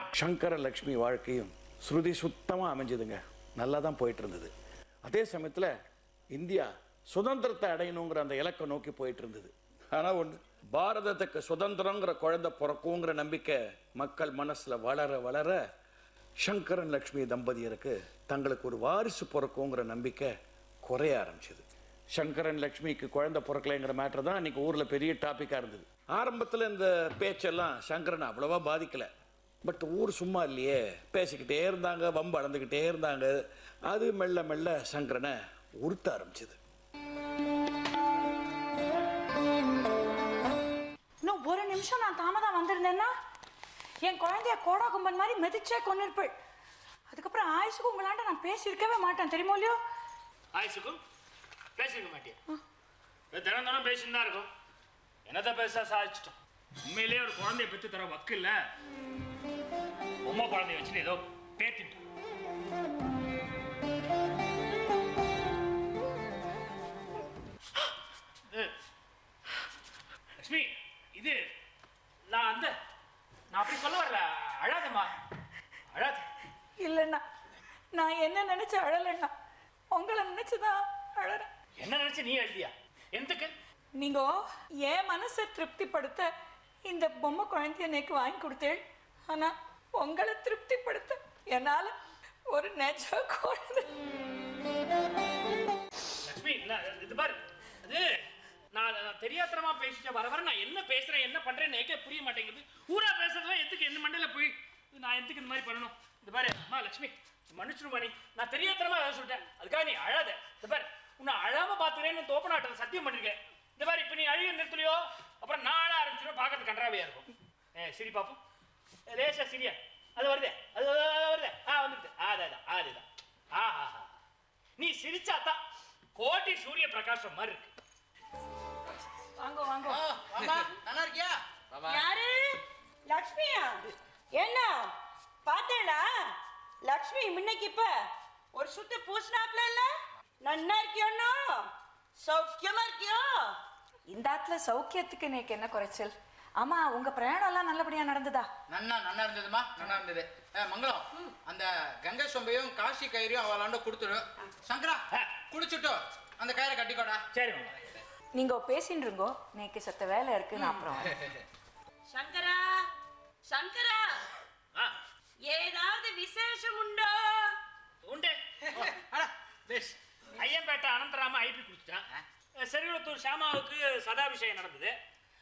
சங்கர லக்ஷ்மி வாழ்க்கையும் ஸ்ருதி சுத்தமாக அமைஞ்சதுங்க நல்லா தான் போயிட்டு இருந்தது அதே சமயத்தில் இந்தியா சுதந்திரத்தை அடையணுங்கிற அந்த இலக்கை நோக்கி போயிட்டு இருந்தது ஆனால் ஒன்று பாரதத்துக்கு சுதந்திரங்கிற குழந்தை பிறக்குங்கிற நம்பிக்கை மக்கள் மனசில் வளர வளர சங்கரன் லக்ஷ்மி தம்பதியருக்கு தங்களுக்கு ஒரு வாரிசு பிறக்குங்கிற நம்பிக்கை குறைய ஆரம்பிச்சது சங்கரன் லக்ஷ்மிக்கு குழந்தை பிறக்கலைங்கிற மேட்டர் தான் இன்னைக்கு ஊரில் பெரிய டாப்பிக்காக இருந்தது ஆரம்பத்தில் இந்த பேச்செல்லாம் சங்கரனை அவ்வளவா பாதிக்கலை பட் ஊர் சும்மா இல்லையே பேசிக்கிட்டே இருந்தாங்க வம்பு அளந்துக்கிட்டே இருந்தாங்க அது மெல்ல மெல்ல சங்கரனை உறுத்த ஆரம்பிச்சது இன்னும் ஒரு நிமிஷம் நான் தாமதம் வந்திருந்தேன்னா என் குழந்தைய கோடா கும்பன் மாதிரி மிதிச்சே கொண்டிருப்பேள் அதுக்கப்புறம் ஆயுசுக்கு உங்களாண்ட நான் பேசியிருக்கவே மாட்டேன் தெரியுமோ இல்லையோ ஆயுசுக்கும் பேசிருக்க மாட்டேன் தினம் தினம் பேசிட்டு தான் இருக்கும் என்னத்த பேச சாதிச்சிட்டோம் உண்மையிலேயே ஒரு குழந்தைய பெற்று தர வக்கு இல்ல உம்மா குழந்தைய வச்சுட்டு ஏதோ பேத்திட்டோம் இது, லக்ஷ்மி இது நான் அந்த நான் அப்படி சொல்ல வரல அழாதம்மா அழாத இல்லைண்ணா நான் என்ன நினைச்சு அழலைண்ணா உங்களை நினைச்சுதான் அழறேன் என்ன நினைச்சு நீ எழுதியா எந்தக்கு நீங்க என் மனசை திருப்திப்படுத்த இந்த பொம்மை குழந்தைய எனக்கு வாங்கி கொடுத்தேள் ஆனா உங்களை திருப்திப்படுத்த என்னால ஒரு நெஜ குழந்தை லட்சுமி நான் இது பாரு அது நான் நான் தெரியாத்தனமா பேசிட்டேன் வர வர நான் என்ன பேசுறேன் என்ன பண்றேன்னு எனக்கே புரிய மாட்டேங்குது ஊரா பேசுறதுலாம் எதுக்கு என்ன மண்டையில போய் இது நான் எதுக்கு இந்த மாதிரி பண்ணணும் இது பாரு அம்மா லட்சுமி மன்னிச்சிருமா நீ நான் தெரியாத்தனமா ஏதாவது சொல்லிட்டேன் அதுக்காக நீ அழாத இது பாரு உன்னை அழாம பாத்துக்கிறேன்னு தோப்பனாட்டம் சத்தியம் பண்ணிருக்கேன் இந்த மாதிரி இப்ப நீ அழுக நிறுத்தலையோ அப்புறம் நான் அழ ஆரம்பிச்சிடும் பார்க்கறது கன்றாவையா இருக்கும் ஏ சரி பாப்போம் ஏ, லேசா சிரியா அது வருதே அது அது, அது வருதே ஆ வந்துட்டு அதுதான் அதுதான் ஆஹா நீ சிரிச்சாதான் கோடி சூரிய பிரகாசம் மாதிரி இருக்கு வாங்க வாங்க அம்மா நல்லா இருக்கியா யாரு லக்ஷ்மியா என்ன பார்த்தேடா லக்ஷ்மி முன்னைக்கு இப்ப ஒரு சுத்து பூசினாப்ல இல்ல நன்னா இருக்கியோண்ணா சௌக்கியமா இருக்கியோ இந்த ஆத்துல சௌக்கியத்துக்கு எனக்கு என்ன குறைச்சல் ஆமா உங்க பிரயாணம் எல்லாம் நல்லபடியா நடந்ததா நன்னா நல்லா இருந்ததுமா நல்லா இருந்தது ஏ மங்களம் அந்த கங்கை சொம்பையும் காசி கயிறையும் அவளாண்ட கொடுத்துடு சங்கரா குடிச்சுட்டு அந்த கயிறை கட்டிக்கோடா சரி மாமா நீங்க பேசிட்டு இருங்கோ நேக்கு சத்த வேலை இருக்கு நான் அப்புறம் வரேன். சங்கரா சங்கரா ஆ ஏதாவது விசேஷம் உண்டோ உண்டு அட பேஸ் ஐயம்பேட்டை அனந்தராம ஐபி கொடுத்துட்டான் செருகுளத்தூர் ஷாமாவுக்கு சதாபிஷேகம் நடந்தது